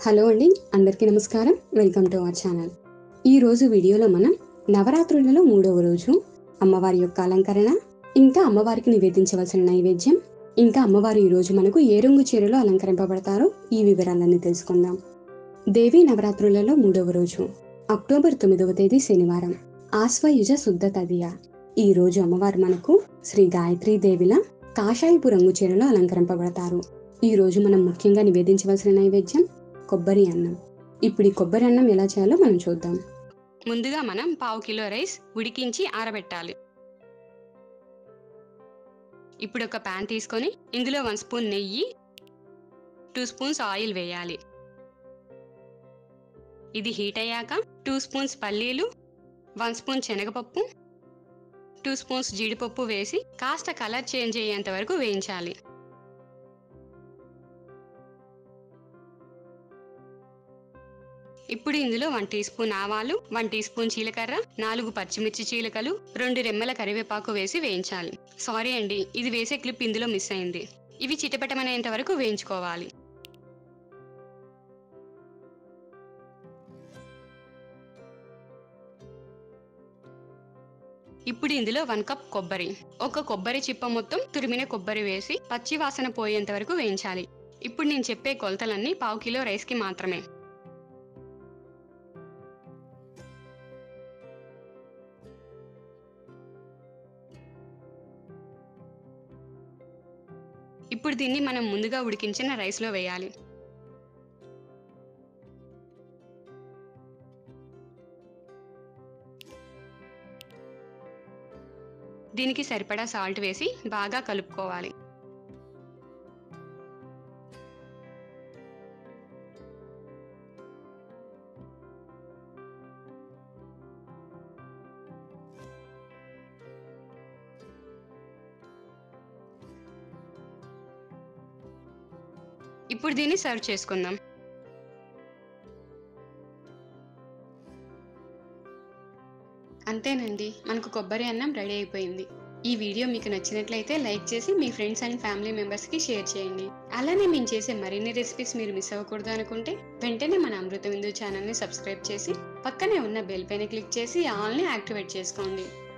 hello అండి అందరికీ నమస్కారం వెల్కమ్ టు అవర్ ఛానల్ ఈ రోజు వీడియోలో మనం నవరాత్రులలో మూడవ రోజు అమ్మవారి యొక్క అలంకరణ ఇంకా అమ్మవారికి నివేదించవలసిన నైవేద్యం ఇంకా అమ్మవారు ఈ రోజు మనకు ఏ రంగు చీరలో అలంకరింపబడతారో ఈ వివరాలన్నీ తెలుసుకుందాం దేవి నవరాత్రులలో మూడవ రోజు అక్టోబర్ తొమ్మిదవ తేదీ శనివారం ఆశ్వయుజ శుద్ధ తదియ ఈ రోజు అమ్మవారు మనకు శ్రీ గాయత్రీ దేవిల కాషాయపు రంగు చీరలో అలంకరింపబడతారు ఈ రోజు మనం ముఖ్యంగా నివేదించవలసిన నైవేద్యం కొబ్బరి అన్నం ఇప్పుడు ఈ కొబ్బరి అన్నం ఎలా చేయాలో మనం చూద్దాం ముందుగా మనం పావు కిలో రైస్ ఉడికించి ఆరబెట్టాలి ఇప్పుడు ఒక ప్యాన్ తీసుకొని ఇందులో వన్ స్పూన్ నెయ్యి టూ స్పూన్స్ ఆయిల్ వేయాలి ఇది హీట్ అయ్యాక టూ స్పూన్స్ పల్లీలు వన్ స్పూన్ శనగపప్పు టూ స్పూన్స్ జీడిపప్పు వేసి కాస్త కలర్ చేంజ్ అయ్యేంత వరకు వేయించాలి ఇప్పుడు ఇందులో వన్ టీ స్పూన్ ఆవాలు వన్ టీ స్పూన్ జీలకర్ర నాలుగు పచ్చిమిర్చి చీలకలు రెండు రెమ్మల కరివేపాకు వేసి వేయించాలి సారీ అండి ఇది వేసే క్లిప్ ఇందులో మిస్ అయింది ఇవి చిటపటమనేంత వరకు వేయించుకోవాలి ఇప్పుడు ఇందులో వన్ కప్ కొబ్బరి ఒక కొబ్బరి చిప్ప మొత్తం తురిమిన కొబ్బరి వేసి పచ్చి వాసన పోయేంత వరకు వేయించాలి ఇప్పుడు నేను చెప్పే కొలతలన్నీ పావు కిలో రైస్కి మాత్రమే ఇప్పుడు దీన్ని మనం ముందుగా ఉడికించిన రైస్లో వేయాలి దీనికి సరిపడా సాల్ట్ వేసి బాగా కలుపుకోవాలి ఇప్పుడు దీన్ని సర్వ్ చేసుకుందాం అంతేనండి మనకు కొబ్బరి అన్నం రెడీ అయిపోయింది ఈ వీడియో మీకు నచ్చినట్లయితే లైక్ చేసి మీ ఫ్రెండ్స్ అండ్ ఫ్యామిలీ మెంబర్స్కి షేర్ చేయండి అలానే మేము చేసే మరిన్ని రెసిపీస్ మీరు మిస్ అవ్వకూడదు అనుకుంటే వెంటనే మన అమృత విందు ఛానల్ని సబ్స్క్రైబ్ చేసి పక్కనే ఉన్న బెల్ పైన క్లిక్ చేసి ఆల్ని యాక్టివేట్ చేసుకోండి